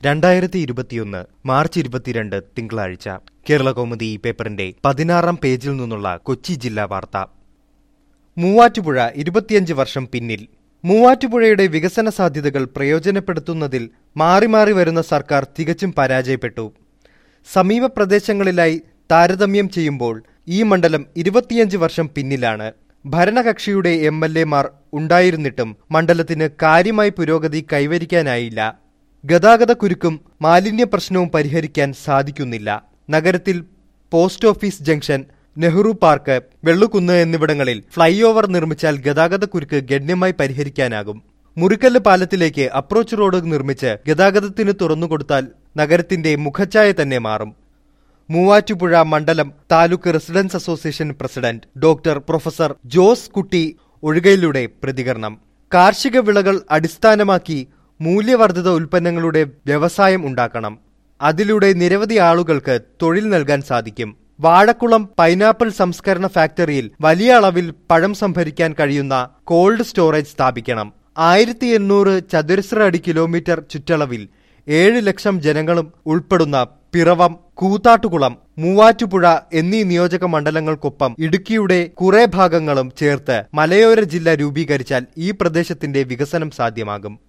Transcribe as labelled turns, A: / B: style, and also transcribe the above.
A: രണ്ടായിരത്തി ഇരുപത്തിയൊന്ന് മാർച്ച് ഇരുപത്തിരണ്ട് തിങ്കളാഴ്ച കേരള കൗമുദി ഈ പേപ്പറിന്റെ പതിനാറാം പേജിൽ നിന്നുള്ള കൊച്ചി ജില്ലാ വാർത്ത മൂവാറ്റുപുഴ ഇരുപത്തിയഞ്ച് വർഷം പിന്നിൽ മൂവാറ്റുപുഴയുടെ വികസന സാധ്യതകൾ പ്രയോജനപ്പെടുത്തുന്നതിൽ മാറി മാറി വരുന്ന സർക്കാർ തികച്ചും പരാജയപ്പെട്ടു സമീപ പ്രദേശങ്ങളിലായി താരതമ്യം ചെയ്യുമ്പോൾ ഈ മണ്ഡലം ഇരുപത്തിയഞ്ച് വർഷം പിന്നിലാണ് ഭരണകക്ഷിയുടെ എം എൽ എമാർ ഉണ്ടായിരുന്നിട്ടും മണ്ഡലത്തിന് കാര്യമായി പുരോഗതി കൈവരിക്കാനായില്ല ഗതാഗത കുരുക്കും മാലിന്യ പ്രശ്നവും പരിഹരിക്കാൻ സാധിക്കുന്നില്ല നഗരത്തിൽ post office junction Nehru park Vellukunnu എന്നിവിടങ്ങളിൽ ഫ്ലൈ ഓവർ നിർമ്മിച്ചാൽ ഗതാഗത കുരുക്ക് ഗണ്യമായി പരിഹരിക്കാനാകും മുറിക്കല്ല് പാലത്തിലേക്ക് അപ്രോച്ച് റോഡ് നിർമ്മിച്ച് ഗതാഗതത്തിന് തുറന്നുകൊടുത്താൽ നഗരത്തിന്റെ മുഖച്ഛായ തന്നെ മാറും മൂവാറ്റുപുഴ മണ്ഡലം taluk residents association president doctor professor Jose Kutty ഒഴുകയിലൂടെ പ്രതികരണം കാർഷിക വിളകൾ അടിസ്ഥാനമാക്കി മൂല്യവർദ്ധിത ഉൽപ്പന്നങ്ങളുടെ വ്യവസായം ഉണ്ടാക്കണം അതിലൂടെ നിരവധി ആളുകൾക്ക് തൊഴിൽ നൽകാൻ സാധിക്കും വാഴക്കുളം പൈനാപ്പിൾ സംസ്കരണ ഫാക്ടറിയിൽ വലിയ അളവിൽ പഴം സംഭരിക്കാൻ കഴിയുന്ന കോൾഡ് സ്റ്റോറേജ് സ്ഥാപിക്കണം ആയിരത്തി എണ്ണൂറ് ചതുരശ്ര അടി കിലോമീറ്റർ ചുറ്റളവിൽ ഏഴ് ലക്ഷം ജനങ്ങളും ഉൾപ്പെടുന്ന പിറവം കൂത്താട്ടുകുളം മൂവാറ്റുപുഴ എന്നീ നിയോജക മണ്ഡലങ്ങൾക്കൊപ്പം ഇടുക്കിയുടെ കുറെ ഭാഗങ്ങളും ചേർത്ത് മലയോര ജില്ല രൂപീകരിച്ചാൽ ഈ പ്രദേശത്തിന്റെ വികസനം സാധ്യമാകും